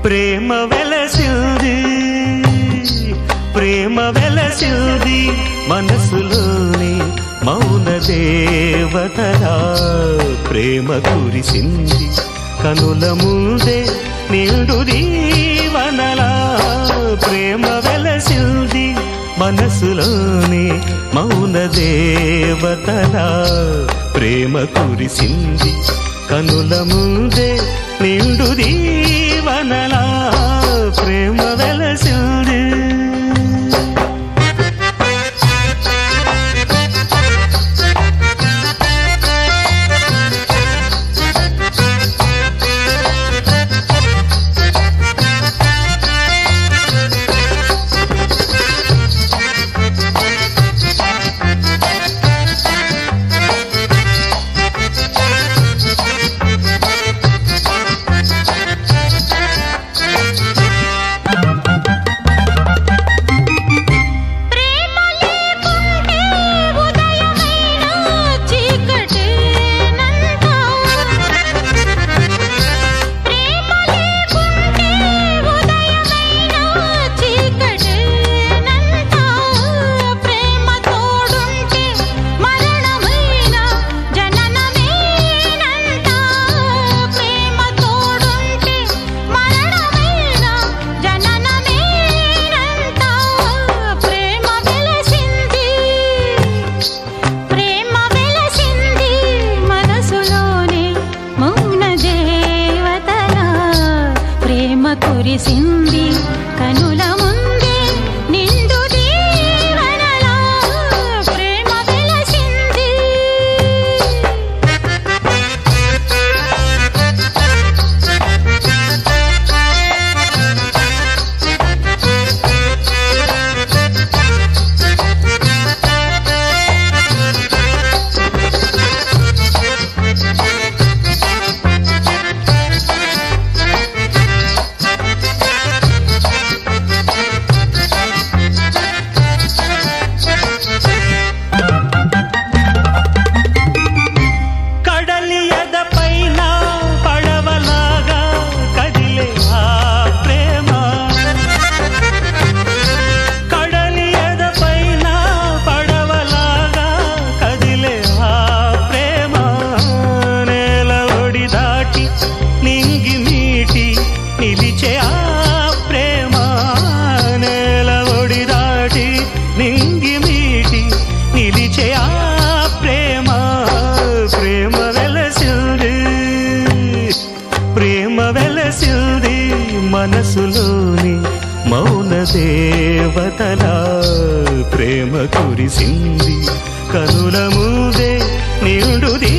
ప్రేమ వెలసింది ప్రేమ వెలసింది మనసులోని మౌన దేవతలా ప్రేమ కురిసింది కనుల ముందే నిండు దీవనలా ప్రేమ వెలసింది మనసులోని మౌన దేవతలా ప్రేమ కురిసింది కనుల ముందే నిండు దీవనలా ప్రేమ వెలసింది ప్రేమ లేకుంటే ఉదయమైనా చీకటేనంట ప్రేమ లేకుంటే ఉదయమైనా చీకటేనంట ప్రేమ తోడుంటే మరణమైనా జననమేనంట ప్రేమ తోడుంటే మరణమైనా జననమేనంట ప్రేమ వెలసింది ప్రేమ వెలసింది మనసులోనే మౌన దేవతల ప్రేమ కురిసింది కనుల ముందే నిండు దీవెనలా ప్రేమ వెలసింది కడలి ఎదపైన పడవలాగా కదిలే ఆ ప్రేమ కడలి ఎదపైన పడవలాగా కదిలే ఆ ప్రేమ నేల ఒడి దాటి నింగి మీటి నిలిచే ఆ ప్రేమ నేల ఒడి దాటి నింగి మీటి నిలిచే ఆ ప్రేమ ప్రేమ వెలసింది ప్రేమ వెలసింది మనసులోని మౌన దేవతల ప్రేమ కురిసింది కనుల ముందే నిండు